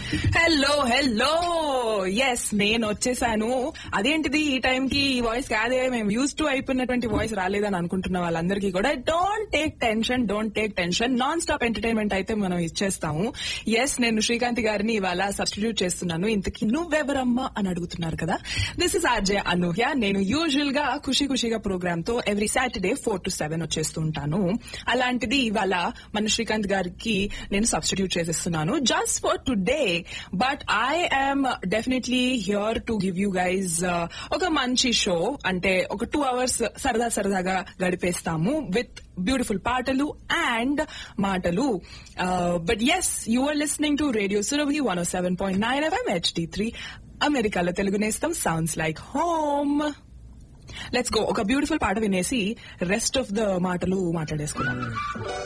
hello hello yes నేను వచ్చేసాను అదేంటిది ఈ టైం కి ఈ వాయిస్ కాదే మేము యూస్ టు అయిపోయినటువంటి వాయిస్ రాలేదని అనుకుంటున్న వాళ్ళందరికీ కూడా don't take tension don't take tension non stop entertainment అయితే మనం ఇచ్చేస్తాము ఎస్ నేను శ్రీకాంత్ గారిని ఇవాళ సబ్స్టిట్యూట్ చేస్తున్నాను ఇంతకీ నువ్వెవరమ్మా అని అడుగుతున్నారు కదా దిస్ ఇస్ ఆర్జే అనూహ్య నేను యూజువల్ గా ఖుషి ఖుషిగా ప్రోగ్రామ్ తో every Saturday four to seven వచ్చేస్తూ ఉంటాను అలాంటిది ఇవాళ మన శ్రీకాంత్ గారికి నేను సబ్స్టిట్యూట్ చేసేస్తున్నాను just for today but I am definitely here to give you guys ఒక మంచి షో అంటే ఒక టూ అవర్స్ సరదా సరదాగా గడిపేస్తాము విత్ బ్యూటిఫుల్ పాటలు అండ్ మాటలు but as you are listening to radio Surabhi one seven point nine FM HD three అమెరికాలో తెలుగు నేస్తం sounds like home let's go ఒక బ్యూటిఫుల్ పాట వినేసి రెస్ట్ ఆఫ్ ద మాటలు మాట్లాడేసుకున్నాం